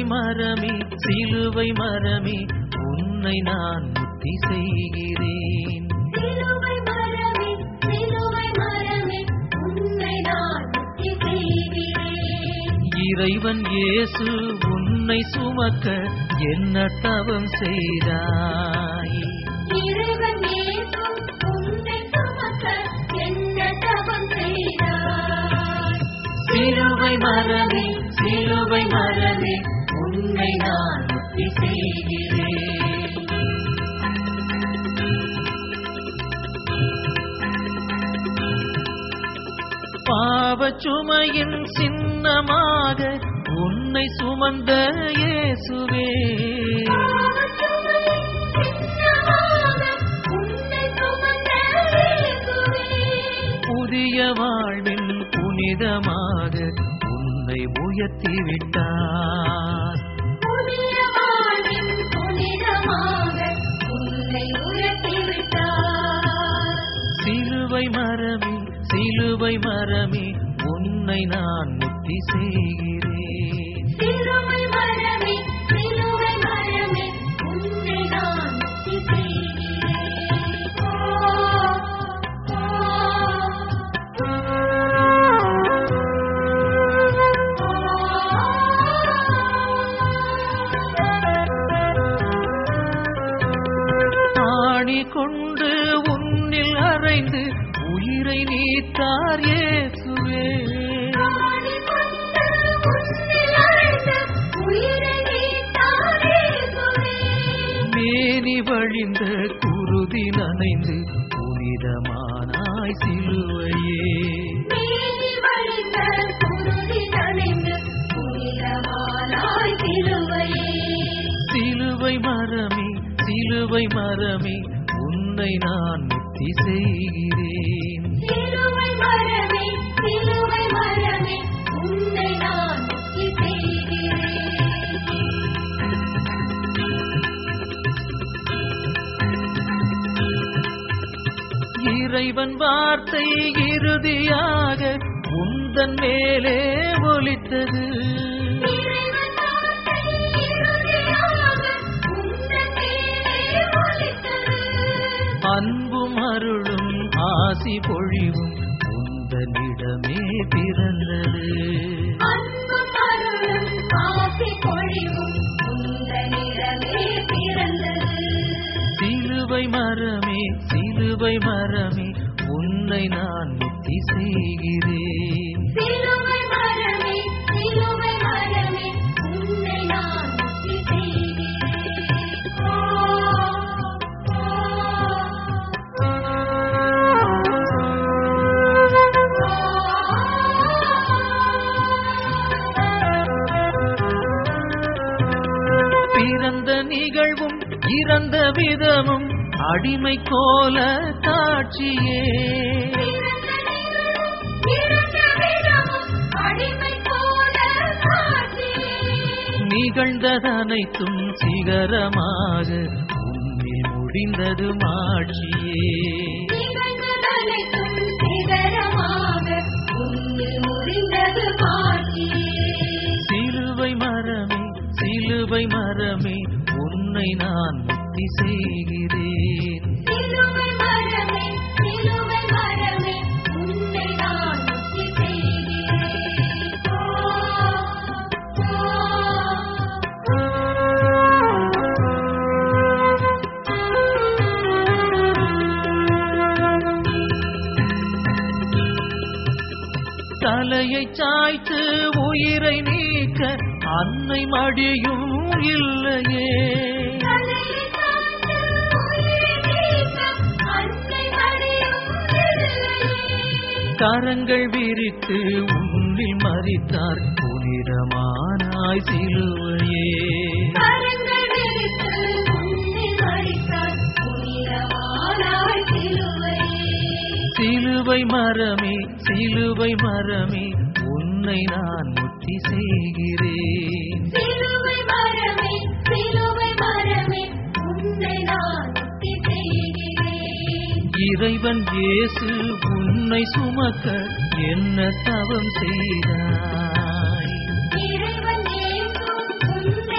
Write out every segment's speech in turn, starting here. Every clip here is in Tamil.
மரமே சிலுவை மரமே உன்னை நான் முத்தி செய்கிறேன் சிலுவை மரமே சிலுவை மரமே உன்னை நான் முத்தி செய்கிறேன் இறைவன் இயேசு உன்னை சுமக்க என்ன தவம் செய்தாய் இறைவன் இயேசு உன்னை சுமக்க என்ன தவம் செய்தார் சிலுவை மரமே சிலுவை மரமே உன்னை நான் முத்தி செய்கிறேன் பாவச் சுமையின் சின்னமாக உன்னை சுமந்த இயேசுவே உன்னை சுமந்த இயேசுவே புதிய வாழ்வின் புனிதமாக உன்னை உயர்த்தி விட்டார் புதிய வாழ்வின் புனிதமாக உன்னை உயர்த்தி விட்டார் சிலுவை மரமே சிலுவை மரமே உன்னை நான் முத்தி செய்கிறேன் சிலுவை மரமே சிலுவை மரமே உன்னை நான் முக்தி செய்கிறேன் ஆணி கொண்டு உன்னில் அறைந்து உயிரை நீத்தார் இயேசுவே உயிரை நீத்தார் இயேசுவே மேனி வழிந்த குருதி நனைந்து புனிதமானாய் சிலுவையே மேனி வழிந்த குருதி நனைந்து புனிதமானாய் சிலுவையே சிலுவை மரமே சிலுவை மரமே உன்னை நான் முத்தி செய்கிறேன் சிலுவை மரமே சிலுவை மரமே உன்னை நான் முக்தி செய்கிறேன் இறைவன் வார்த்தை இறுதியாக உந்தன் மேலே ஒலித்தது இறைவன் வார்த்தை இறுதியாக உந்தன் மேலே ஒலித்தது. அன்பும் அருளும் ஆசி பொழிவும் உந்தனிடமே பிறந்தது அன்பும் அருளும் ஆசி பொழிவும் உந்தனிடமே பிறந்தது. சிலுவை மரமே சிலுவை மரமே உன்னை நான் முத்தி செய்கிறேன் சிலுவை மரமே சிலுவை மரமே உன்னை நான் முக்தி செய்கிறேன் ஓ, பிறந்த நிகழ்வும் இறந்த விதமும் அடிமை கோல காட்சியே பிறந்த விதமும் அடிமை போல காட்சியே. நிகழ்ந்ததனைத்தும் சிகரமாக உன்னில் முடிந்தது மாட்சியே நிகழ்ந்ததனைத்தும் சிகரமாக உன்னில் முடிந்தது காட்சியே. சிலுவை மரமே சிலுவை மரமே உன்னை நான் முக்தி செய்கிறேன் சிலுவை மரமே சிலுவை மரமே உன்னை நான் முக்தி செய்கிறேன் ஓ, தலையை சாய்த்து உயிரை நீக்க அன்னை மடியும் இல்லையே தலையை சாய்த்து உயிரை நீக்க அன்னை மடியும் இல்லையே. கரங்கள் விரித்து உன்னில் மறித்தார் புனிதமானாய் சிலுவையே கரங்கள் விரித்து உன்னில் மடித்தார் புனிதமானாய் சிலுவையே. சிலுவை மரமே சிலுவை மரமே உன்னை நான் முத்தி செய்கிறேன் சிலுவை மரமே சிலுவை மரமே உன்னை நான் முக்தி செய்கிறேன் இறைவன் இயேசு உன்னை சுமக்க என்ன தவம் செய்தாய் இறைவன் இயேசு உன்னை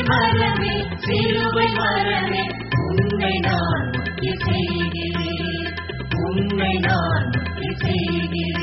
மரமே சிலுவை மரமே உன்னை நான் முக்தி செய்கிறேன் உன்னை நான் முக்தி செய்கிறேன்